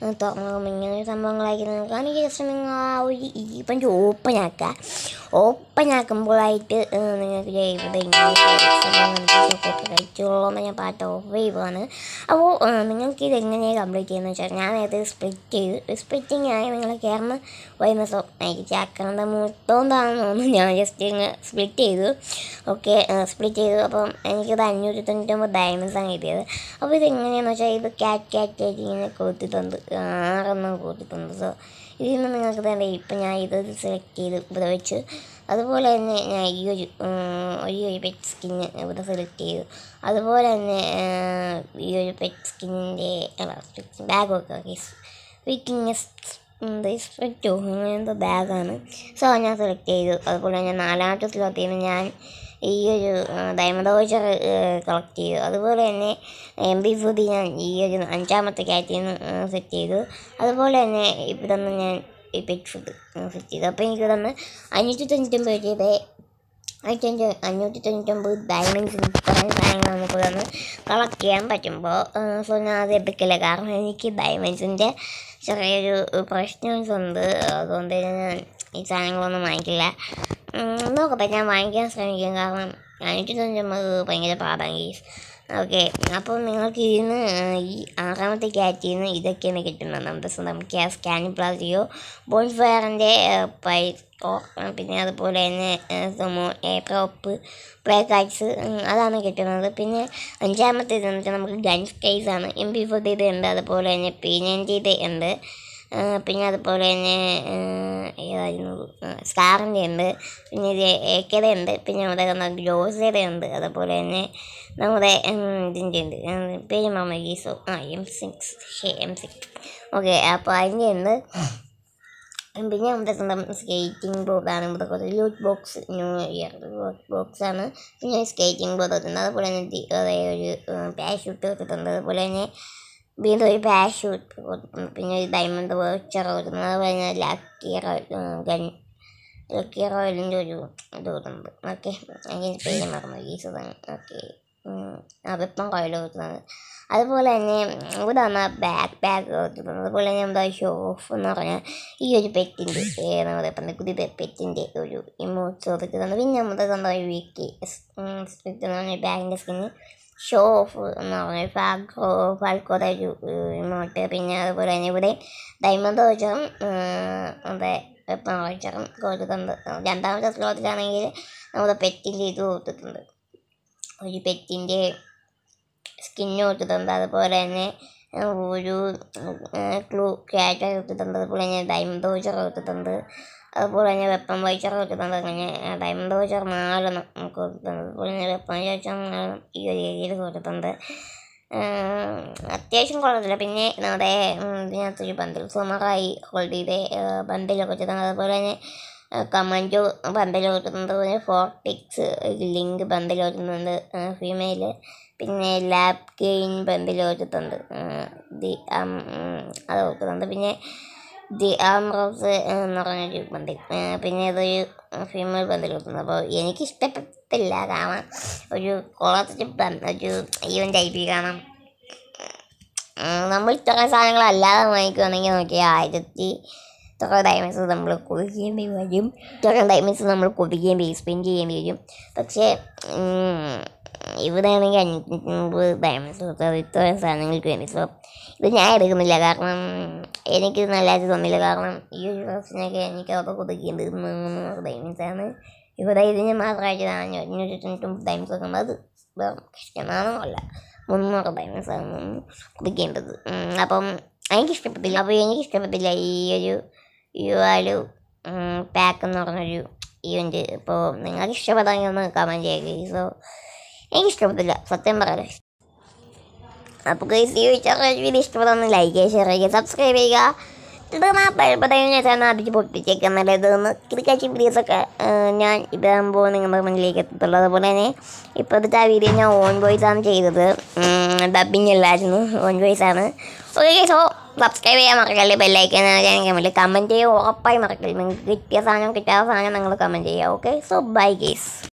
തുറന്നു ഇങ്ങനെ ഒരു സംഭവങ്ങളായിരിക്കും നമുക്കാണെങ്കിൽ ജസ്റ്റ് നിങ്ങൾ ആ ഒരു ഇപ്പം ഓപ്പൺ ആക്കുക ഓപ്പൺ ആക്കുമ്പോഴായിട്ട് ഏഹ്, നിങ്ങൾക്ക് ദേ ഇവിടെ കഴിച്ചോളാം ഞാൻ പാട്ട് ഓഫ് ചെയ്യുവാണ് അപ്പോൾ ഏഹ്, നിങ്ങൾക്ക് ഇത് എങ്ങനെയാണ് കംപ്ലീറ്റ് ചെയ്യുന്നത് വെച്ചാൽ ഞാൻ നേരത്തെ സ്പ്ലിറ്റ് ചെയ്ത് സ്പ്ലിറ്റിംഗ് ആയി നിങ്ങൾ കയറുന്ന വരുന്ന സോ എനിക്ക് ചക്കറിൻ്റെ മുത്തോണ്ടാണെന്ന് തോന്നുന്നു ഞാൻ ജസ്റ്റ് ഇങ്ങനെ സ്പ്ലിറ്റ് ചെയ്തു ഓക്കെ സ്പ്ലിറ്റ് ചെയ്തു അപ്പം എനിക്കത് അഞ്ഞൂറ്റി തൊണ്ണൂറ്റൊമ്പത് ഡയമണ്ട്സ് ആണ് കിട്ടിയത് അപ്പോൾ ഇത് എങ്ങനെയാണെന്ന് വെച്ചാൽ ഇത് ക്യാറ്റ് ക്യാറ്റ് ആയിട്ട് ഇങ്ങനെ കൊടുത്തിട്ടുണ്ട് ആറെണ്ണം കൊടുത്തിട്ടുണ്ട് സോ ഇതിൽ നിന്ന് നിങ്ങൾക്ക് തന്നെ ഇപ്പം ഞാൻ ഇത് സെലക്ട് ചെയ്ത് ഇവിടെ വെച്ച് അതുപോലെ തന്നെ ഞാൻ ഈ ഒരു ഉം, ഈ ഒരു പെറ്റ് സ്കിന്ന് ഇവിടെ സെലക്ട് ചെയ്തു അതുപോലെ തന്നെ ആ, ഈ ഒരു പെറ്റ് സ്കിന്നിൻ്റെ ബാഗ് ഒക്കെ വിക്കിങ് സ്പെക്റ്റോ അങ്ങനെ എന്തോ ബാഗാണ് സോ ഞാൻ സെലക്ട് ചെയ്തു അതുപോലെ ഞാൻ നാലാമത്തെ സ്ലോട്ടിൽ നിന്ന് ഞാൻ ഈ ഒരു ഡയമണ്ട് വോച്ചർ കളക്ട് ചെയ്തു അതുപോലെ തന്നെ എം ബി ഫുഡ് ഞാൻ ഈ ഒരു അഞ്ചാമത്തെ കാറ്റിൽ നിന്ന് സെറ്റ് ചെയ്തു അതുപോലെ തന്നെ ഇവിടെ നിന്ന് ഞാൻ ഈ പെറ്റ് ഫുഡ് സെറ്റ് ചെയ്തു അപ്പോൾ എനിക്ക് തന്ന് അഞ്ഞൂറ്റി തൊണ്ണൂറ്റൊമ്പത് രൂപയുടെ അഞ്ഞൂറ്റി അഞ്ഞൂറ്റി തൊണ്ണൂറ്റൊമ്പത് ഡയമണ്ട്സ് ഇത്രയും സാധനങ്ങൾ നമുക്ക് തന്ന് കളക്ട് ചെയ്യാൻ പറ്റുമ്പോൾ സോ ഞാൻ അത് എടുക്കില്ല കാരണം എനിക്ക് ഡയമണ്ട്സിൻ്റെ ചെറിയൊരു പ്രശ്നംസ് ഉണ്ട് അതുകൊണ്ട് തന്നെ ഞാൻ ഈ സാധനങ്ങളൊന്നും വാങ്ങിക്കില്ല ഉം, നോക്കട്ടെ ഞാൻ വാങ്ങിക്കാൻ ശ്രമിക്കും കാരണം അഞ്ഞൂറ്റി തൊണ്ണൂറ്റൊമ്പത് ഭയങ്കര പാടാണ് ഗീസ് ഓക്കെ അപ്പോൾ നിങ്ങൾക്ക് ഇതിന് ഈ ആറാമത്തെ ക്യാറ്റിൽ നിന്ന് ഇതൊക്കെയാണ് കിട്ടുന്നത് നമ്മുടെ സ്വന്തം ക്യാസ് സ്കാനിങ് പ്ലാസിയോ ബോൺ ഫയറിൻ്റെ പൈക്കോ പിന്നെ അതുപോലെ തന്നെ സൊമോ ഏപ്രോപ്പ് പ്ലേ കാർഡ്സ് അതാണ് കിട്ടുന്നത് പിന്നെ അഞ്ചാമത്തേത് എന്ന് വെച്ചാൽ നമുക്ക് ഗൺ സ്കൈസ് ആണ് എം ബി ഫോർട്ടിയുടെ ഉണ്ട് അതുപോലെ തന്നെ പി നയൻറ്റിയുടെ ഉണ്ട് ആ, പിന്നെ അതുപോലെ തന്നെ ആ, ഏതായിരുന്നു സ്റ്റാറിൻ്റെ ഉണ്ട് പിന്നെ ഇത് ഏക്കയുടെ ഉണ്ട് പിന്നെ നമ്മുടെ ഗ്ലോസയുടെ ഉണ്ട് അതുപോലെ തന്നെ നമ്മുടെ ഉം, ഇതിൻ്റെ ഉണ്ട് ഉം, പേര് മറന്നു ഗീസോ ആ എം സിക്സ് ഷേ എം സിക്സ് ഓക്കെ അപ്പോൾ അതിൻ്റെ ഉണ്ട് പിന്നെ നമ്മുടെ സ്വന്തം സ്കേറ്റിംഗ് ബോർഡാണ് ഇവിടെ കുറച്ച് loot box new year loot box ആണ് പിന്നെ സ്കേറ്റിംഗ് ബോർഡ് വെച്ചിട്ടുണ്ട് അതുപോലെ തന്നെ ദി- അതേ ഒരു പാഷൂട്ട് വെച്ചിട്ടുണ്ട് അതുപോലെ തന്നെ വീണ്ടും ഒരു പാഷൂട്ട് കൊടുത്തിട്ടുണ്ട് പിന്നെ ഒരു ഡയമണ്ട് വോച്ചർ കൊടുത്തിട്ടുണ്ട് അതുപോലെ തന്നെ ലക്കി ഗൺ ലക്കി റോയലിൻ്റെ ഒരു ഇത് കൊടുത്തിട്ടുണ്ട് ഓക്കെ അതിൻ്റെ പേര് മറന്നു ഈ സുഖം ഓക്കെ ആ വെപ്പം റോയൽ കൊടുക്കുന്നത് അതുപോലെ തന്നെ ഇവിടെ വന്ന ബാക്ക് ബാഗ് കൊടുത്തിട്ടുണ്ട് അതുപോലെ തന്നെ നമ്മുടെ ഷോ ഓഫ് എന്ന് പറഞ്ഞാൽ ഈ ഒരു പെറ്റിൻ്റെ നമ്മുടെ പന്തക്കുതി പെറ്റിൻ്റെ ഒരു ഇമോട്ട്സ് കൊടുത്തിട്ടുണ്ട് പിന്നെ നമ്മുടെ സ്വന്തം ഒരു വീക്ക് എന്ന് പറഞ്ഞ ബാഗിൻ്റെ സ്കിന്ന് ഷോ ഓഫ് എന്ന് പറഞ്ഞ ഫാൽക്കോ ഫാൽക്കോയുടെ ഒരു ഇമോട്ട് പിന്നെ അതുപോലെ തന്നെ ഇവിടെ ഡയമണ്ട് വെച്ചറും നമ്മുടെ വെപ്പൺ വെച്ചറും കൊടുത്തിട്ടുണ്ട് രണ്ടാമത്തെ സ്ലോട്ടിലാണെങ്കിൽ നമ്മുടെ പെറ്റിൻ്റെ ഇത് കൊടുത്തിട്ടുണ്ട് ഒരു പെറ്റിൻ്റെ സ്കിന്ന് കൊടുത്തിട്ടുണ്ട് അതുപോലെ തന്നെ ഒരു ക്ലൂ ക്യാറ്റ് കൊടുത്തിട്ടുണ്ട് അതുപോലെ തന്നെ ഡയമണ്ട് വോച്ചർ കൊടുത്തിട്ടുണ്ട് അതുപോലെ തന്നെ വെപ്പൺ വോച്ചർ കൊടുത്തിട്ടുണ്ട് അങ്ങനെ ഡയമണ്ട് വോച്ചർ നാലെണ്ണം നമുക്ക് കൊടുത്തിട്ടുണ്ട് അതുപോലെ തന്നെ വെപ്പൺ വോച്ചർ നാലെണ്ണം ഈ ഒരു ഏരിയയിൽ കൊടുത്തിട്ടുണ്ട് ആഹ് അത്യാവശ്യം കുഴപ്പമില്ല പിന്നെ നമ്മുടെ ഉം, ഇതിനകത്തൊരു ബണ്ടിൽ സുമറായി ഹോൾഡിയുടെ ബണ്ടിലൊക്കെ കൊടുത്തിട്ടുണ്ട് അതുപോലെ തന്നെ കമൻറ്റോ ബണ്ടിൽ കൊടുത്തിട്ടുണ്ട് അതുപോലെ ഫോർട്ടിക്സ് ലിങ്ക് ബണ്ടിൽ കൊടുത്തിട്ടുണ്ട് ഫീമെയിൽ പിന്നെ ലാബ് ഗെയിൻ ബണ്ടിൽ കൊടുത്തിട്ടുണ്ട് ദി ആം, ഉം, അത് കൊടുക്കുന്നുണ്ട് പിന്നെ ദി ആം റോസ് എന്ന് പറഞ്ഞൊരു ബണ്ടിൽ പിന്നെ ഇതൊരു ഫീമെയിൽ ബണ്ടിൽ കൊടുക്കുന്നത് അപ്പോൾ എനിക്ക് ഇഷ്ടപ്പെട്ടില്ല കാരണം ഒരു കുളത്തിൽ ഒരു ഈവൻ്റ് ഐ പി കാണാം ഉം, നമ്മൾ ഇത്രയും സാധനങ്ങൾ അല്ലാതെ വാങ്ങിക്കുകയാണെങ്കിൽ നോക്കി ആയിരത്തി ഇത്ര ഡയമണ്ട്സ് നമ്മൾ കൊടുക്കേണ്ടി വരും ഇത്ര ഡയമണ്ട്സ് നമ്മൾ കൊടുക്കേണ്ടി വരും സ്പെൻഡ് ചെയ്യേണ്ടി വരും പക്ഷേ ഉം, ഇവിടെ ആണെങ്കിൽ അഞ്ഞൂറ്റി മുമ്പത് ഡയമണ്ട്സ് കൊടുത്തത് ഇത്രയും സാധനങ്ങൾക്ക് വേണ്ടി സോ ഇത് ഞാൻ എടുക്കുന്നില്ല കാരണം എനിക്ക് നല്ലതായിട്ട് തോന്നില്ല കാരണം ഈ ഒരു ഡ്രസ്സിനൊക്കെ എനിക്ക് അവിടെ കൊടുക്കേണ്ടത് മുന്നൂറ് ഡയമണ്ട്സ് ആണ് ഇവിടെ ഇതിന് മാത്രമായിട്ട് ഞാൻ അഞ്ഞൂറ്റി തൊണ്ണൂറ്റൊമ്പത് ഡയമണ്ട്സ് ഒക്കെ അത് വെറും കഷ്ടമാണോ അല്ല മുന്നൂറ് ഡയമണ്ട്സ് ആണ് കൊടുക്കേണ്ടത് ഉം, അപ്പം എനിക്ക് ഇഷ്ടപ്പെട്ടില്ല അപ്പോൾ എനിക്ക് ഇഷ്ടപ്പെട്ടില്ല ഈ ഒരു യു ആലു പാക്ക് എന്ന് പറഞ്ഞൊരു ഇവൻറ്റ് ഇപ്പോൾ നിങ്ങൾക്ക് ഇഷ്ടപ്പെടാമെങ്കിൽ ഒന്ന് കമൻറ്റ് ചെയ്യുക സോ എനിക്ക് ഇഷ്ടപ്പെട്ടില്ല സത്യം പറയാലോ അപ്പോൾ ഗൈസ് ഈ വീഡിയോ ഇഷ്ടപ്പെടുന്ന ലൈക്ക് ചെയ്യുക ഷെയർ ചെയ്യുക സബ്സ്ക്രൈബ് ചെയ്യുക ഇത് ആ പഴപ്പതയും ഞാൻ അടിച്ച് പൊട്ടിച്ചേക്കാൻ നല്ലതെന്ന് കിടക്കാച്ചി വീഡിയോസൊക്കെ ഞാൻ ഇതാകുമ്പോൾ നിങ്ങളുടെ മുന്നിലേക്ക് എത്തത്തുള്ളൂ അതുപോലെ തന്നെ ഇപ്പോഴത്തെ ആ വീഡിയോ ഞാൻ ഓൺ വോയിസ് ആണ് ചെയ്തത് ഡബിങ് അല്ലായിരുന്നു ഓൺ വോയിസ് ആണ് ഓക്കെ സോ സബ്സ്ക്രൈബ് ചെയ്യാൻ മറക്കല്ലേ ബെല്ലൈക്കാൻ ഞാൻ കമൻറ്റ് കമൻറ്റ് ചെയ്യുക ഉറപ്പായി മറക്കല്ലേ നിങ്ങൾക്ക് കിട്ടിയ സാധനം കിട്ടാത്ത സാധനം നിങ്ങൾ കമൻറ്റ് ചെയ്യുക ഓക്കെ സോ ബൈ ഗേസ്